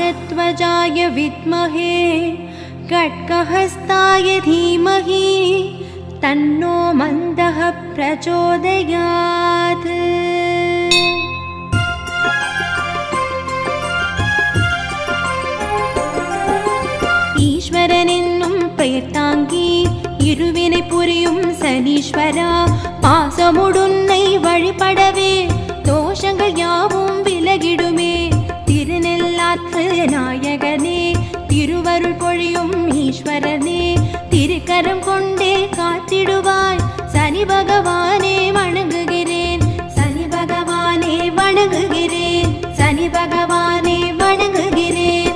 नागध्वजाय विद्महे खड्गहस्ताय धीमहि तन्नो मन्दः प्रचोदयात् ஈஸ்வரன் என்னும் பெயர் தாங்கி இருவினை புரியும் சனீஸ்வரா பாசமுடுன்னை வழிபடவே தோஷங்கள் யாவும் விலகிடுமே திருநெல்லாற்று நாயகனே திருவருள் பொழியும் ஈஸ்வரனே திருக்கரம் கொண்டே காத்திடுவாய் சனி பகவானே வணங்குகிறேன் சனி பகவானே வணங்குகிறேன் சனி பகவானே வணங்குகிறேன்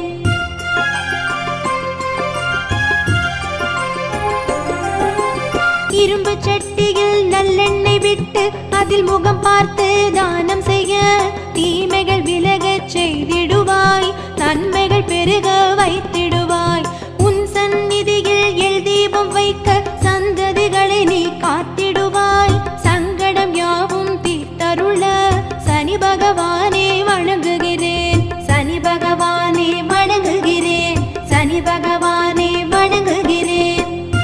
இரும்பு சட்டியில் நல்லெண்ணெய் விட்டு அதில் முகம் பார்த்து தானம் செய்ய தீமைகள் விலகச் செய்திடுவாய் நன்மைகள் பெருக வைத்திடுவாய் உன் சந்நிதியில் எல் தீபம் வைக்க சந்ததிகளை நீ காத்திடுவாய் சங்கடம் யாவும் தீர்த்தருள சனி பகவானே வணங்குகிறேன் சனி பகவானே வணங்குகிறேன் சனி பகவானே வணங்குகிறேன்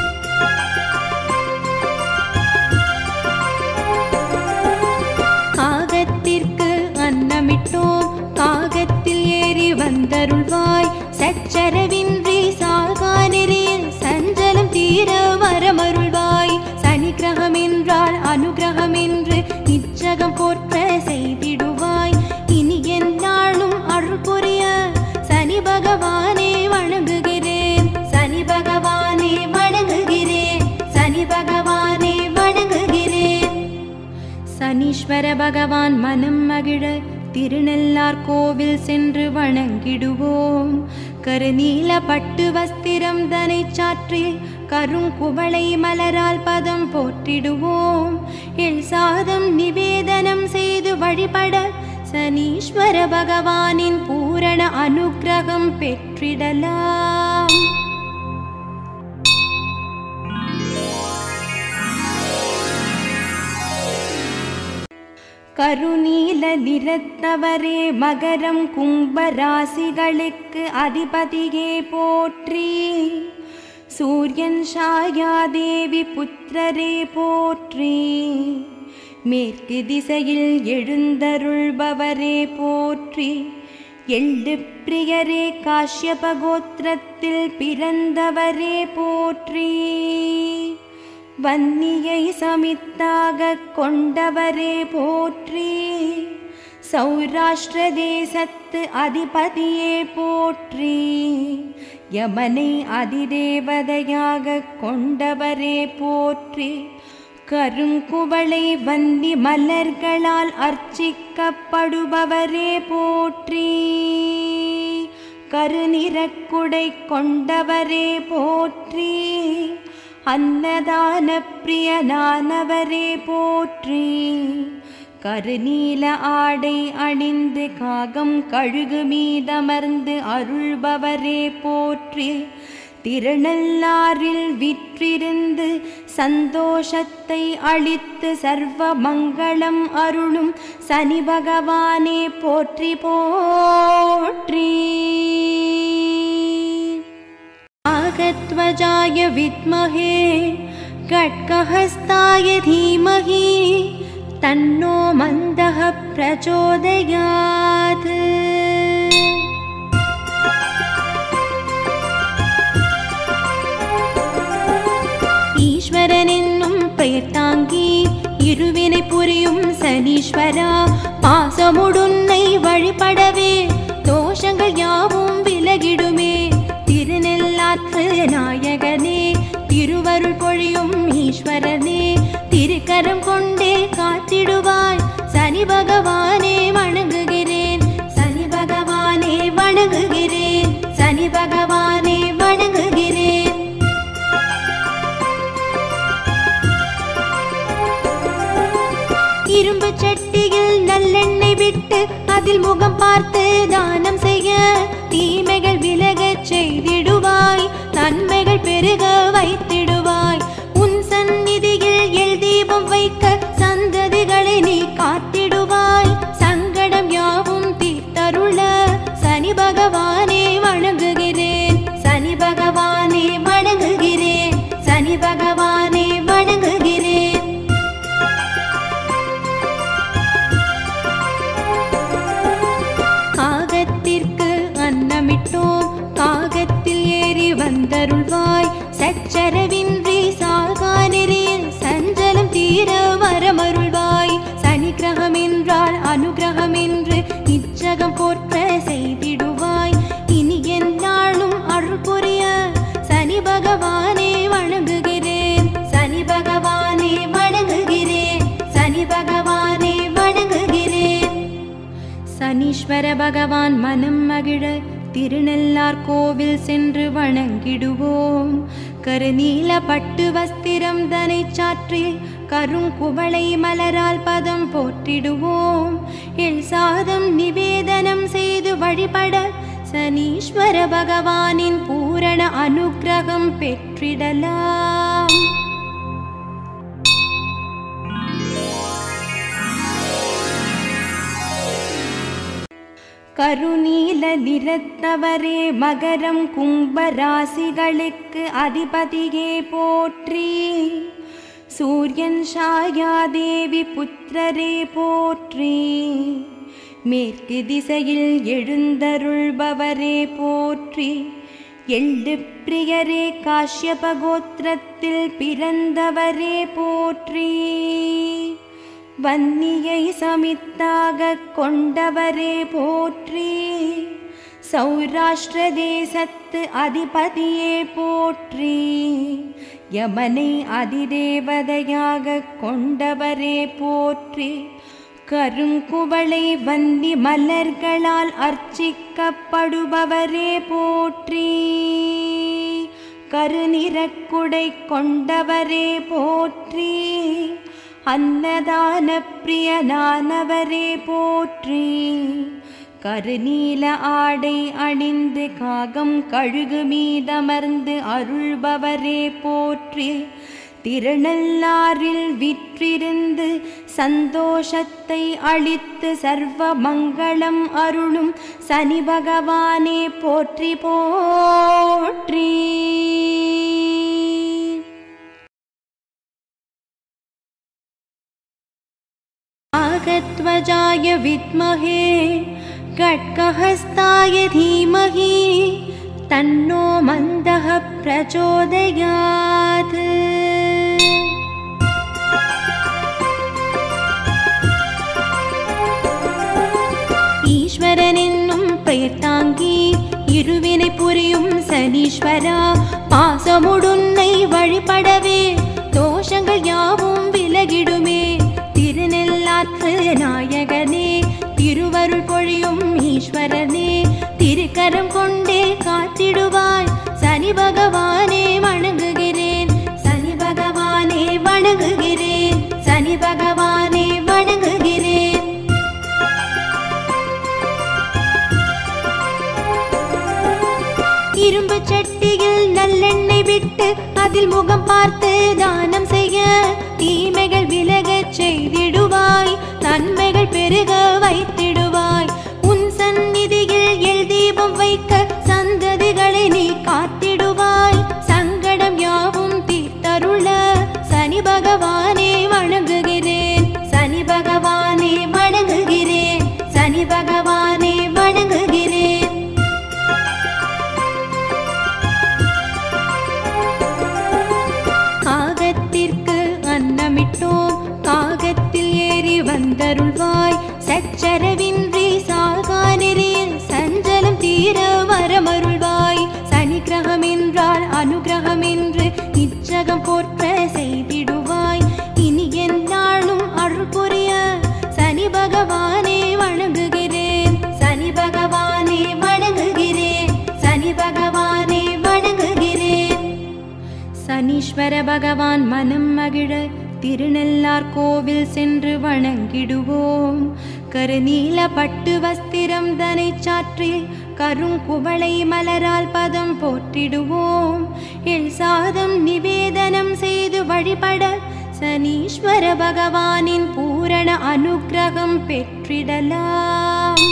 காகத்திற்கு அன்னமிட்டோம் காகத்தில் ஏறி வந்தருள்வாய் சச்சரவின்றி சாகானிரில் சஞ்சலம் தீர வரமருள்வாய் சனி கிரகம் என்றால் அனுகிரகம் என்று நிச்சகம் போற்ற செய்திடுவாய் இனி எந்நாளும் அருள் புரிய சனி பகவானே வணங்குகிறேன் சனி பகவானே வணங்குகிறேன் சனி பகவானே வணங்குகிறேன் சனீஸ்வர பகவான் மனம் மகிழ திருநெல்லார் கோவில் சென்று வணங்கிடுவோம் கருநீல பட்டு வஸ்திரம் தனை சாற்றி கருங்குவளை மலரால் பதம் போற்றிடுவோம் எள் சாதம் நிவேதனம் செய்து வழிபட சனீஸ்வர பகவானின் பூரண அனுக்கிரகம் பெற்றிடலாம் கருநீல நிறத்தவரே மகரம் கும்ப ராசிகளுக்கு அதிபதியே போற்றி சூரியன் ஷாயாதேவி புத்திரரே போற்றி மேற்கு திசையில் எழுந்தருள்பவரே போற்றி எள்ளு பிரியரே காஷ்யப கோத்திரத்தில் பிறந்தவரே போற்றி வன்னியை சமித்தாக கொண்டவரே போற்றி சௌராஷ்டிர தேசத்து அதிபதியே போற்றி யமனை அதிதேவதையாக கொண்டவரே போற்றி கருங்குவளை வந்தி மலர்களால் அர்ச்சிக்கப்படுபவரே போற்றி கருநிறக்குடை கொண்டவரே போற்றி அன்னதான பிரியனானவரே போற்றி கருநீல ஆடை அணிந்து காகம் கழுகு மீதமர்ந்து அருள்பவரே போற்றி திருநள்ளாரில் விற்றிருந்து சந்தோஷத்தை அளித்து சர்வ மங்களம் அருளும் சனி பகவானே போற்றி போற்றி नागध्वजाय विद्महे खड्गहस्ताय धीमहि तन्नो मन्दः प्रचोदयात् ஈஸ்வரன் என்னும் பெயர் தாங்கி இருவினை புரியும் சனீஸ்வரா பாசமுடுன்னை வழிபடவே தோஷங்கள் யாவும் விலகிடுமே திருநெல்லாற்று நாயகனே திருவருள் பொழியும் ஈஸ்வரனே திருக்கரம் கொண்டே காத்திடுவாய் சனி பகவானே வணங்குகிறேன் சனி பகவானே வணங்குகிறேன் சனி பகவானே வணங்குகிறேன் இரும்பு சட்டியில் நல்லெண்ணெய் விட்டு அதில் முகம் பார்த்து தானம் செய்ய தீமைகள் விலகச் செய்திடுவாய் நன்மைகள் பெருக வைத்திடுவாய் உன் சந்நிதியில் எல் தீபம் வைக்க சந்ததிகளை நீ காத்திடுவாய் சங்கடம் யாவும் தீர்த்தருள சனி பகவானே இச்சகம் போற்ற செய்திடுவாய் இனி என் நாளும் அருள் புரிய சனி பகவானே வணங்குகிறேன் சனி பகவானே வணங்குகிறேன் சனி பகவானே வணங்குகிறேன் சனீஸ்வர பகவான் மனம் மகிழ திருநெல்லார் கோவில் சென்று வணங்கிடுவோம் கருநீல பட்டு வஸ்திரம் தனை சாற்றி கருங்குவளை மலரால் பதம் போற்றிடுவோம் எள் சாதம் நிவேதனம் செய்து வழிபட சனீஸ்வர பகவானின் பூரண அனுக்கிரகம் பெற்றிடலாம் கருநீல நிறத்தவரே மகரம் கும்ப ராசிகளுக்கு அதிபதியே போற்றி சூரியன் ஷாயாதேவி புத்திரரே போற்றி மேற்கு திசையில் எழுந்தருள்பவரே போற்றி எள்ளு பிரியரே காஷ்யப கோத்திரத்தில் பிறந்தவரே போற்றி வன்னியை சமித்தாக கொண்டவரே போற்றி சௌராஷ்டிர தேசத்து அதிபதியே போற்றி யமனை அதிதேவதையாக கொண்டவரே போற்றி கருங்குவளை வந்தி மலர்களால் அர்ச்சிக்கப்படுபவரே போற்றி கருநிறக்குடை கொண்டவரே போற்றி அன்னதான பிரியனானவரே போற்றி கருநீல ஆடை அணிந்து காகம் கழுகு மீதமர்ந்து அருள்பவரே போற்றி திருநள்ளாரில் விற்றிருந்து சந்தோஷத்தை அளித்து சர்வ மங்களம் அருளும் சனி பகவானே போற்றி போற்றி नागध्वजाय विद्महे खड्गहस्ताय धीमहि तन्नो मन्दः प्रचोदयात् ஈஸ்வரன் என்னும் பெயர் தாங்கி இருவினை புரியும் சனீஸ்வரா பாசமுடுன்னை வழிபடவே தோஷங்கள் யாவும் விலகிடுமே திருநெல்லாற்று நாயகனே திருவருள் பொழியும் ஈஸ்வரனே திருக்கரம் கொண்டே காத்திடுவாய் சனி பகவானே வணங்குகிறேன் சனி பகவானே வணங்குகிறேன் சனி பகவானே வணங்குகிறேன் இரும்பு சட்டியில் நல்லெண்ணெய் விட்டு அதில் முகம் பார்த்து தானம் செய்ய தீமைகள் விலகச் செய்திடுவாய் நன்மைகள் பெருக வைத்திடுவாய் உன் சந்நிதியில் எல் தீபம் வைக்க சந்ததிகளை நீ காத்திடுவாய் சங்கடம் யாவும் தீர்த்தருள சனி பகவானே வணங்குகிறேன் சனி பகவானே வணங்குகிறேன் சனி பகவானே வணங்குகிறேன் காகத்திற்கு அன்னமிட்டோம் காகத்தில் ஏறி வந்தருள்வாய் சச்சரவின்றி சாகா நெறியில் சஞ்சலம் தீர வரமருள்வாய் சனி கிரகம் என்றால் அனுகிரகம் என்று இச்சகம் போற்ற செய்திடுவாய் இனி என் நாளும் அருள் புரிய சனி பகவானே வணங்குகிறேன் சனி பகவானே வணங்குகிறேன் சனி பகவானே வணங்குகிறேன் சனீஸ்வர பகவான் மனம் மகிழ திருநெல்லார் கோவில் சென்று வணங்கிடுவோம் கருநீல பட்டு வஸ்திரம் தனை சாற்றி கருங்குவளை மலரால் பதம் போற்றிடுவோம் எள் சாதம் நிவேதனம் செய்து வழிபட சனீஸ்வர பகவானின் பூரண அனுக்கிரகம் பெற்றிடலாம்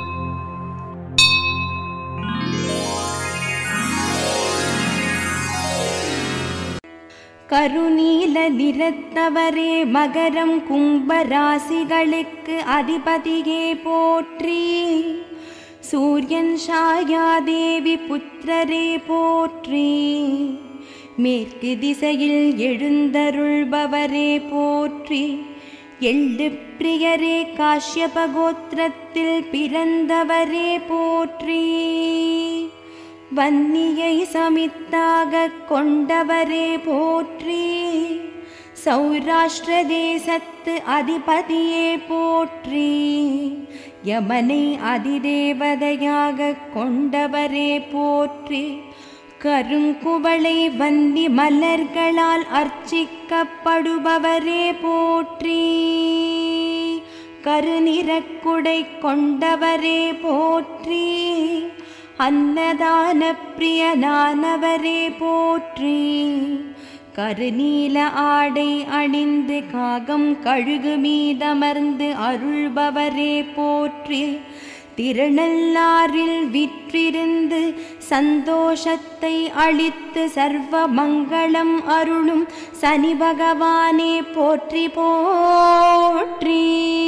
கருநீல நிறத்தவரே மகரம் கும்ப ராசிகளுக்கு அதிபதியே போற்றி சூரியன் ஷாயாதேவி புத்திரரே போற்றி மேற்கு திசையில் எழுந்தருள்பவரே போற்றி எள்ளு பிரியரே காஷ்யப கோத்திரத்தில் பிறந்தவரே போற்றி வன்னியை சமித்தாக கொண்டவரே போற்றி சௌராஷ்டிர தேசத்து அதிபதியே போற்றி யமனை அதிதேவதையாக கொண்டவரே போற்றி கருங்குவளை வந்தி மலர்களால் அர்ச்சிக்கப்படுபவரே போற்றி கருநிறக்குடை கொண்டவரே போற்றி அன்னதான பிரியனானவரே போற்றி கருநீல ஆடை அணிந்து காகம் கழுகு மீதமர்ந்து அருள்பவரே போற்றி திருநள்ளாரில் விற்றிருந்து சந்தோஷத்தை அளித்து சர்வ மங்களம் அருளும் சனி பகவானே போற்றி போற்றி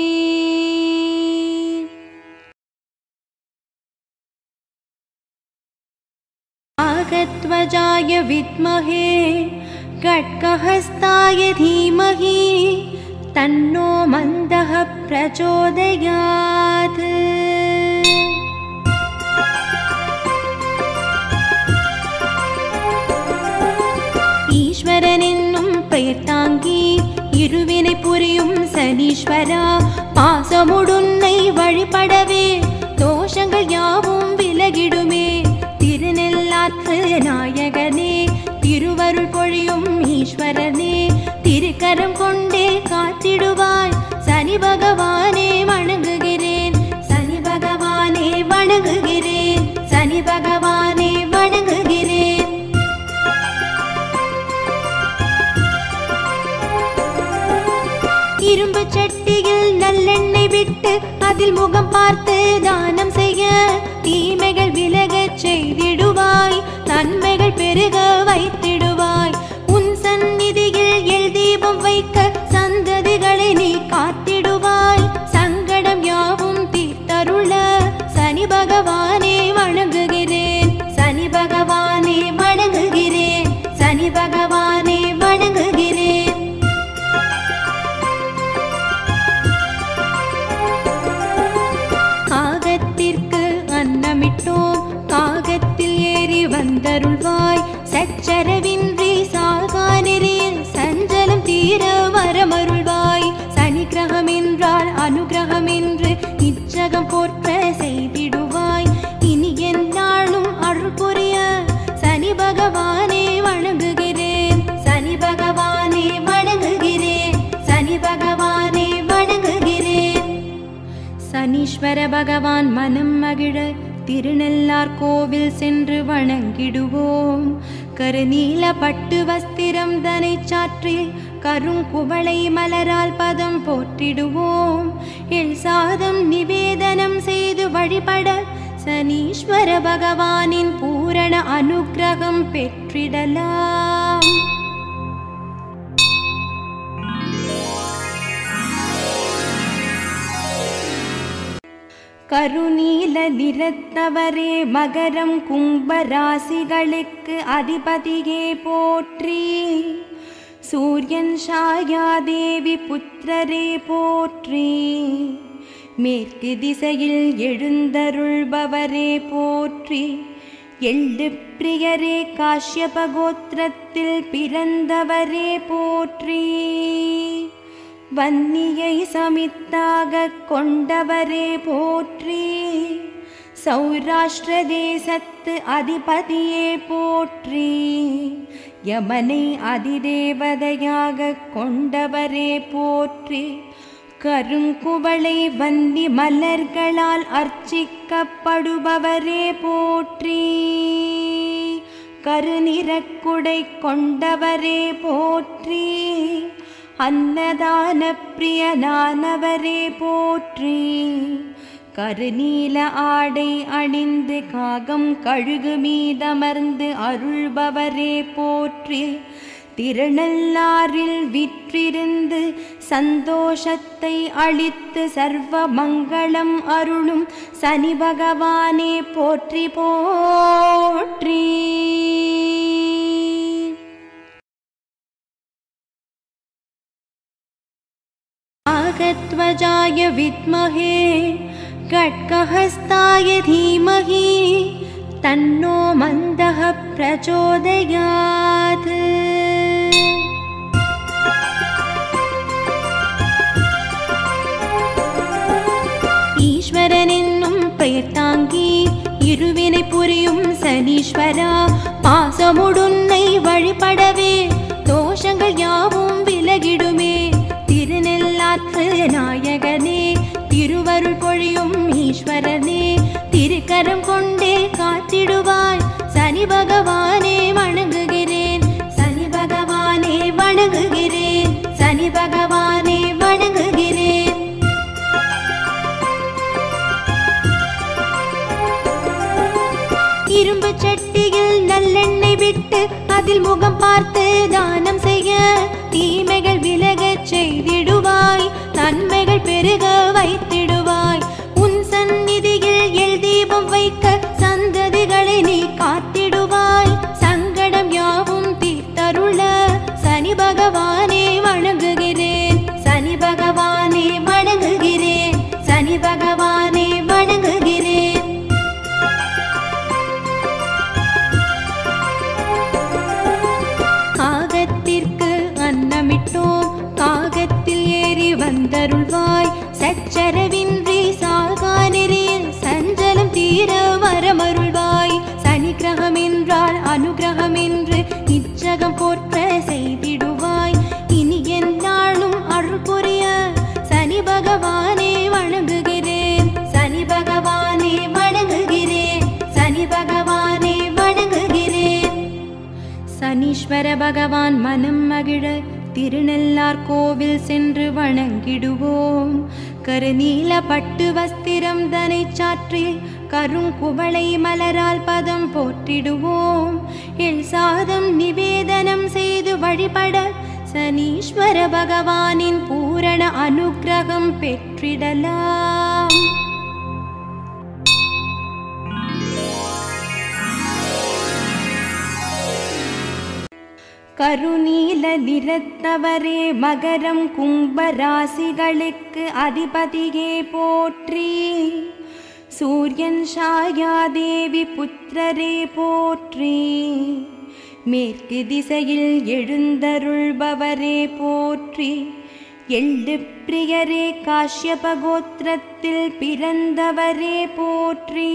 नागध्वजाय विद्महे खड्गहस्ताय धीमहि तन्नो मन्दः प्रचोदयात् ஈஸ்வரனென்னும் பெயர் தாங்கி இருவினை புரியும் சனீஸ்வரா பாசமுடுன்னை வழிபடவே தோஷங்கள் யாவும் விலகிடுமே திருநெல்லாற்று நாயகனே திருவருள் பொழியும் ஈஸ்வரனே திருக்கரம் கொண்டே காத்திடுவாய் சனி பகவானே வணங்குகிறேன் சனி பகவானே வணங்குகிறேன் சனி பகவானே வணங்குகிறேன் இரும்பு சட்டியில் நல்லெண்ணெய் விட்டு அதில் முகம் பார்த்து தானம் செய்ய தீமைகள் விலகச் செய்திடுவாய் நன்மைகள் பெருக வைத்திடுவாய் உன் சந்நிதியில் எல் தீபம் வைக்க சந்ததிகளை நீ காத்திடுவாய் சங்கடம் யாவும் தீர்த்தருள சனி பகவானே வணங்குகிறேன் சனி பகவானே வணங்குகிறேன் சனி பகவானே வணங்குகிறேன் காகத்திற்கு அன்னமிட்டோம் காகத்தில் ஏறி வந்தருள்வாய் சச்சரவின்றி சாகானிரில் சஞ்சலம் தீர வரமருள்வாய் சனி கிரகம் என்றால் அனுகிரகம் என்று இச்சகம் போற்ற செய்திடுவாய் இனி எந்நாளும் அருள் புரிய சனி பகவானே வணங்குகிறேன் சனி பகவானே வணங்குகிறேன் சனி பகவானே வணங்குகிறேன் சனீஸ்வர பகவான் மனம் மகிழ திருநெல்லார் கோவில் சென்று வணங்கிடுவோம் கருநீல பட்டு வஸ்திரம் தனை சாற்றி கருங்குவளை மலரால் பதம் போற்றிடுவோம் எள் சாதம் நிவேதனம் செய்து வழிபட சனீஸ்வர பகவானின் பூரண அனுக்கிரகம் பெற்றிடலாம் கருநீல நிறத்தவரே மகரம் கும்ப ராசிகளுக்கு அதிபதியே போற்றி சூரியன் ஷாயாதேவி புத்திரரே போற்றி மேற்கு திசையில் எழுந்தருள்பவரே போற்றி எள்ளு பிரியரே காஷ்யப கோத்திரத்தில் பிறந்தவரே போற்றி வன்னியை சமித்தாக கொண்டவரே போற்றி சௌராஷ்டிர தேசத்து அதிபதியே போற்றி யமனை அதிதேவதையாக கொண்டவரே போற்றி கருங்குவளை வந்தி மலர்களால் அர்ச்சிக்கப்படுபவரே போற்றி கருநிறக்குடை கொண்டவரே போற்றி அன்னதான பிரியனானவரே போற்றி கருநீல ஆடை அணிந்து காகம் கழுகு மீதமர்ந்து அருள்பவரே போற்றி திருநள்ளாரில் விற்றிருந்து சந்தோஷத்தை அளித்து சர்வ மங்களம் அருளும் சனி பகவானே போற்றி போற்றி काकध्वजाय विद्महे खड्गहस्ताय धीमहि तन्नो मन्दः प्रचोदयात् ஈஸ்வரனென்னும் பெயர் தாங்கி இருவினை புரியும் சனீஸ்வரா பாசமுடுன்னை வழிபடவே தோஷங்கள் யாவும் விலகிடுமே திருநெல்லாற்று நாயகனே திருவருள் பொழியும் ஈஸ்வரனே திருக்கரம் கொண்டே காத்திடுவாய் சனி பகவானே வணங்குகிறேன் சனி பகவானே வணங்குகிறேன் சனி பகவானே வணங்குகிறேன் இரும்பு சட்டியில் நல்லெண்ணெய் விட்டு அதில் முகம் பார்த்து தானம் செய்ய தீமைகள் விலகச் செய்திடுவாய் நன்மைகள் பெருக வைத்திடுவாய் உன் சந்நிதியில் எல் தீபம் வைக்க சந்ததிகளை நீ காத்திடுவாய் சங்கடம் யாவும் தீர்த்தருள சனி பகவானே வணங்குகிறேன் சனி பகவானே வணங்குகிறேன் சனி பகவானே வணங்குகிறேன் காகத்திற்கு அன்னமிட்டோம் காகத்தில் ஏறி வந்தருள்வாய் சச்சரவின்றி சாகா நெறியில் சஞ்சலம் தீர வரமருள்வாய் சனி கிரகம் என்றால் அனுகிரகம் என்று இச்சகம் போற்ற செய்திடுவாய் இனி என்னாலும் அருள் புரிய சனி பகவானே வணங்குகிறேன் சனி பகவானே வணங்குகிறேன் சனி பகவானே வணங்குகிறேன் சனீஸ்வர பகவான் மனம் மகிழ திருநெல்லார் கோவில் சென்று வணங்கிடுவோம் கருநீல பட்டு வஸ்திரம் தனை சாற்றி கருங்குவளை மலரால் பதம் போற்றிடுவோம் எள் சாதம் நிவேதனம் செய்து வழிபட சனீஸ்வர பகவானின் பூரண அனுக்கிரகம் பெற்றிடலாம் கருநீல நிறத்தவரே மகரம் கும்ப ராசிகளுக்கு அதிபதியே போற்றி சூரியன் ஷாயாதேவி புத்திரரே போற்றி மேற்கு திசையில் எழுந்தருள்பவரே போற்றி எள்ளு பிரியரே காஷ்யப கோத்திரத்தில் பிறந்தவரே போற்றி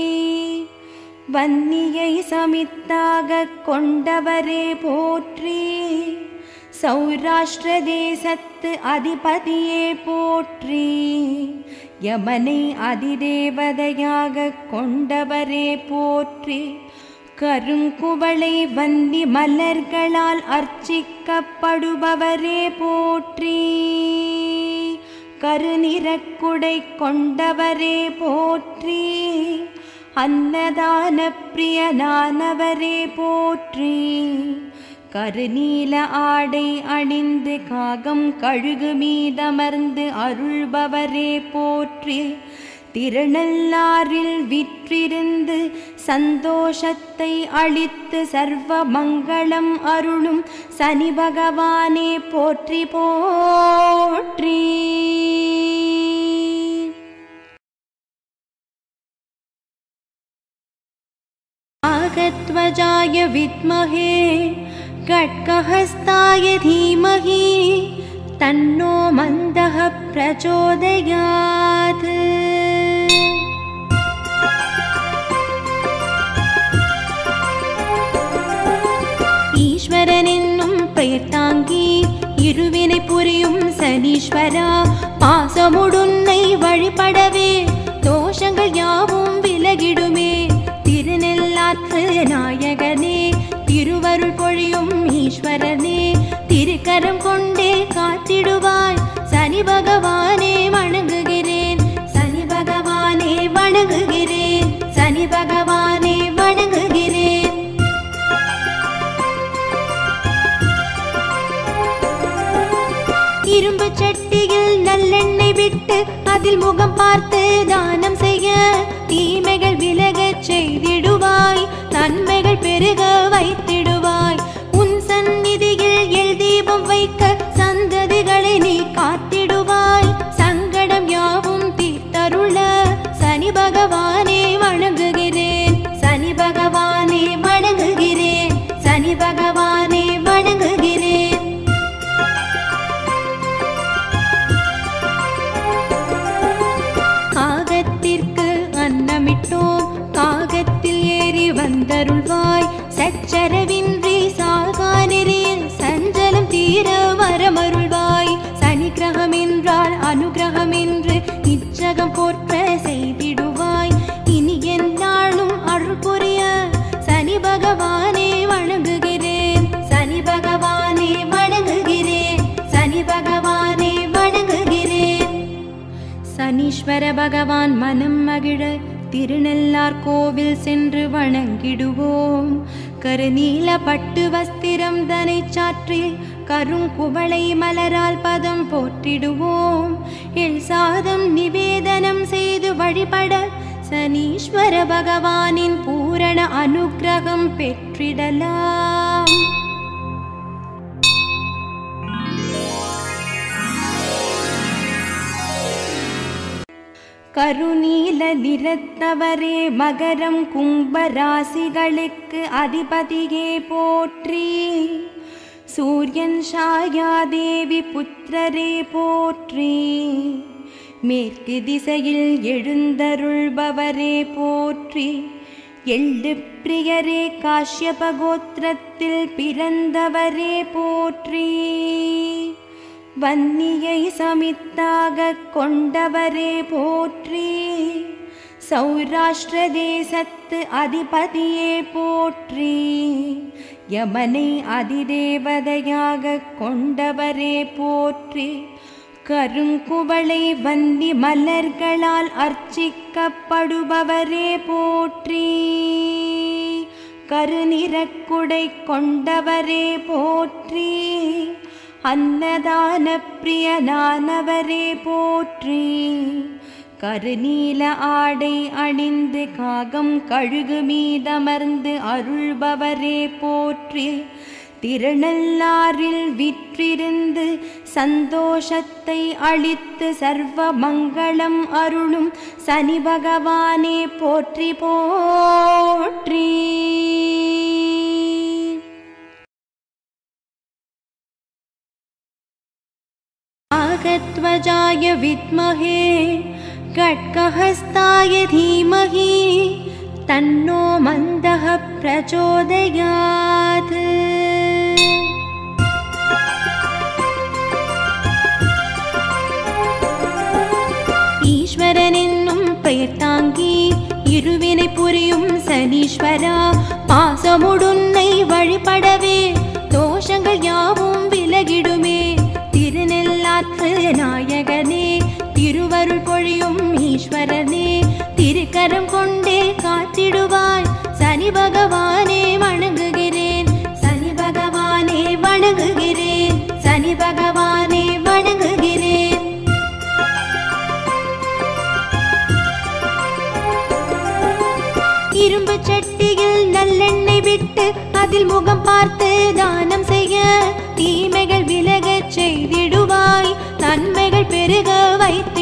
வன்னியை சமித்தாக கொண்டவரே போற்றி சௌராஷ்டிர தேசத்து அதிபதியே போற்றி யமனை அதிதேவதையாக கொண்டவரே போற்றி கருங்குவளை வந்தி மலர்களால் அர்ச்சிக்கப்படுபவரே போற்றி கருநிறக்குடை கொண்டவரே போற்றி அன்னதான பிரியனானவரே போற்றி கருநீல ஆடை அணிந்து காகம் கழுகு மீதமர்ந்து அருள்பவரே போற்றி திருநள்ளாரில் விற்றிருந்து சந்தோஷத்தை அளித்து சர்வ மங்களம் அருளும் சனி பகவானே போற்றி போற்றி नागध्वजाय विद्महे खड्गहस्ताय धीमहि तन्नो मन्दः प्रचोदयात् ஈஸ்வரனென்னும் பெயர் தாங்கி இருவினை புரியும் சனீஸ்வரா பாசமுடுன்னை வழிபடவே தோஷங்கள் யாவும் விலகிடுமே திருநெல்லாற்று நாயகனே திருவருள் பொழியும் ஈஸ்வரனே திருக்கரம் கொண்டே காத்திடுவாய் சனி பகவானே வணங்குகிறேன் சனி பகவானே வணங்குகிறேன் சனி பகவானே வணங்குகிறேன் இரும்பு சட்டியில் நல்லெண்ணெய் விட்டு அதில் முகம் பார்த்து தானம் செய்ய தீமைகள் விலகச் செய்திடுவாய் நன்மைகள் பெருக வைத்திடுவாய் உன் சந்நிதியில் எல் தீபம் வைக்க சந்ததிகளை நீ காத்திடுவாய் சங்கட தந்தருள்வாய் சச்சரவின்றி சாகா நெறியில் சஞ்சலம் தீர வரமருள்வாய் சனி கிரகம் என்றால் அனுகிரகம் என்று இச்சகம் போற்ற செய்திடுவாய் இனி எந்நாளும் அருள் புரிய சனி பகவானே வணங்குகிறேன் சனி பகவானே வணங்குகிறேன் சனி பகவானே வணங்குகிறேன் சனீஸ்வர பகவான் மனம் மகிழ திருநெல்லார் கோவில் சென்று வணங்கிடுவோம் கருநீல பட்டு வஸ்திரம் தனை சாற்றி கருங்குவளை மலரால் பதம் போற்றிடுவோம் எள் சாதம் நிவேதனம் செய்து வழிபட சனீஸ்வர பகவானின் பூரண அனுக்கிரகம் பெற்றிடலாம் கருநீல நிறத்தவரே மகரம் கும்ப ராசிகளுக்கு அதிபதியே போற்றி சூரியன் ஷாயாதேவி புத்திரரே போற்றி மேற்கு திசையில் எழுந்தருள்பவரே போற்றி எள்ளு பிரியரே காஷ்யப கோத்திரத்தில் பிறந்தவரே போற்றி வன்னியை சமித்தாக கொண்டவரே போற்றி சௌராஷ்டிர தேசத்து அதிபதியே போற்றி யமனை அதிதேவதையாக கொண்டவரே போற்றி கருங்குவளை வந்தி மலர்களால் அர்ச்சிக்கப்படுபவரே போற்றி கருநிறக்குடை கொண்டவரே போற்றி அன்னதான பிரியனானவரே போற்றி கருநீல ஆடை அணிந்து காகம் கழுகு மீதமர்ந்து அருள்பவரே போற்றி திருநள்ளாரில் விற்றிருந்து சந்தோஷத்தை அளித்து சர்வ மங்களம் அருளும் சனி பகவானே போற்றி போற்றி नागध्वजाय विद्महे खड्गहस्ताय धीमहि तन्नो मन्दः प्रचोदयात् ஈஸ்வரன் என்னும் பெயர் தாங்கி இருவினை புரியும் சனீஸ்வரா பாசமுடுன்னை வழிபடவே தோஷங்கள் யாவும் விலகிடுமே திருநெல்லாற்று நாயகனே திருவருள் பொழியும் ஈஸ்வரனே திருக்கரம் கொண்டே காத்திடுவாய் சனி பகவானே வணங்குகிறேன் சனி பகவானே வணங்குகிறேன் சனி பகவானே வணங்குகிறேன் இரும்பு சட்டியில் நல்லெண்ணெய் விட்டு அதில் முகம் பார்த்து தானம் செய்ய தீமைகள் விலகச் செய்திடுவாய் நன்மைகள் பெருக வைத்து